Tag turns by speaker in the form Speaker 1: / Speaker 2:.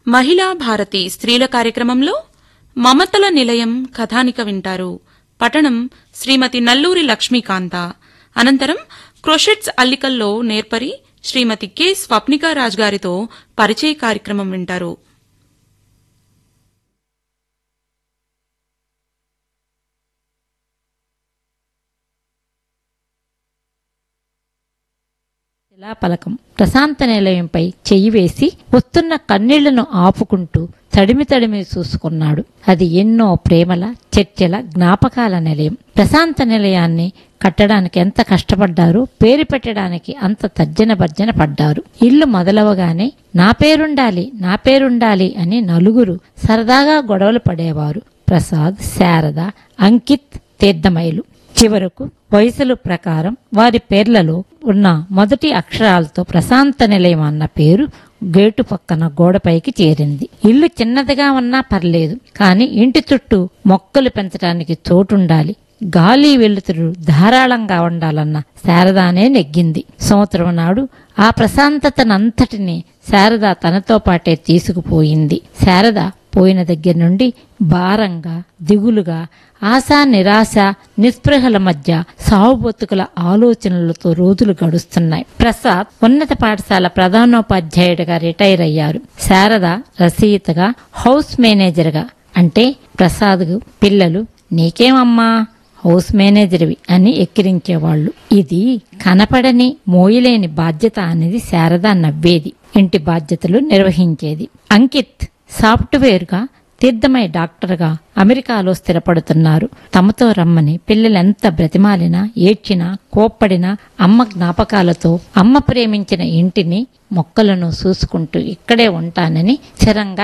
Speaker 1: మహిళా భారతి స్త్రీల కార్యక్రమంలో మమతల నిలయం కథానిక వింటారు పఠనం శ్రీమతి నల్లూరి లక్ష్మీకాంత అనంతరం క్రొషెట్స్ అల్లికల్లో నేర్పరి శ్రీమతి కె స్వప్నికారాజ్ గారితో పరిచయ కార్యక్రమం వింటారు
Speaker 2: శిలాపలకం ప్రశాంత నిలయంపై చెయ్యి వేసి వస్తున్న కన్నీళ్లను ఆపుకుంటూ తడిమి తడిమి చూసుకున్నాడు అది ఎన్నో ప్రేమల చర్చల జ్ఞాపకాల నిలయం ప్రశాంత నిలయాన్ని కట్టడానికి ఎంత కష్టపడ్డారో పేరు పెట్టడానికి అంత తర్జన భర్జన పడ్డారు ఇల్లు మొదలవగానే నా పేరుండాలి నా పేరుండాలి అని నలుగురు సరదాగా గొడవలు పడేవారు ప్రసాద్ శారద అంకిత్ తీర్థమయులు చివరకు వయసుల ప్రకారం వారి పేర్లలో ఉన్న మొదటి అక్షరాలతో ప్రశాంత నిలయం అన్న పేరు గేటు పక్కన గోడపైకి చేరింది ఇల్లు చిన్నదిగా ఉన్నా పర్లేదు కానీ ఇంటి చుట్టూ మొక్కలు పెంచడానికి చోటుండాలి గాలి వెలుతురు ధారాళంగా ఉండాలన్న శారదానే నెగ్గింది సంవత్సరం నాడు ఆ ప్రశాంతతనంతటినీ శారద తనతో పాటే తీసుకుపోయింది శారద పోయిన దగ్గర నుండి భారంగా దిగులుగా ఆశా నిరాశ నిస్పృహల మధ్య సావుబతుకుల ఆలోచనలతో రోజులు గడుస్తున్నాయి ప్రసాద్ ఉన్నత పాఠశాల ప్రధానోపాధ్యాయుడిగా రిటైర్ అయ్యారు శారద రచయితగా హౌస్ మేనేజర్గా అంటే ప్రసాద్ పిల్లలు నీకేమమ్మా హౌస్ మేనేజర్వి అని ఎక్కిరించేవాళ్ళు ఇది కనపడని మోయలేని బాధ్యత అనేది శారద నవ్వేది ఇంటి బాధ్యతలు నిర్వహించేది అంకిత్ సాఫ్ట్వేర్గా తీర్థమై డాక్టర్గా అమెరికాలో స్థిరపడుతున్నారు తమతో రమ్మని పిల్లలెంత బ్రతిమాలినా ఏడ్చినా కోప్పడినా అమ్మ జ్ఞాపకాలతో అమ్మ ప్రేమించిన ఇంటిని మొక్కలను చూసుకుంటూ ఇక్కడే ఉంటానని స్థిరంగా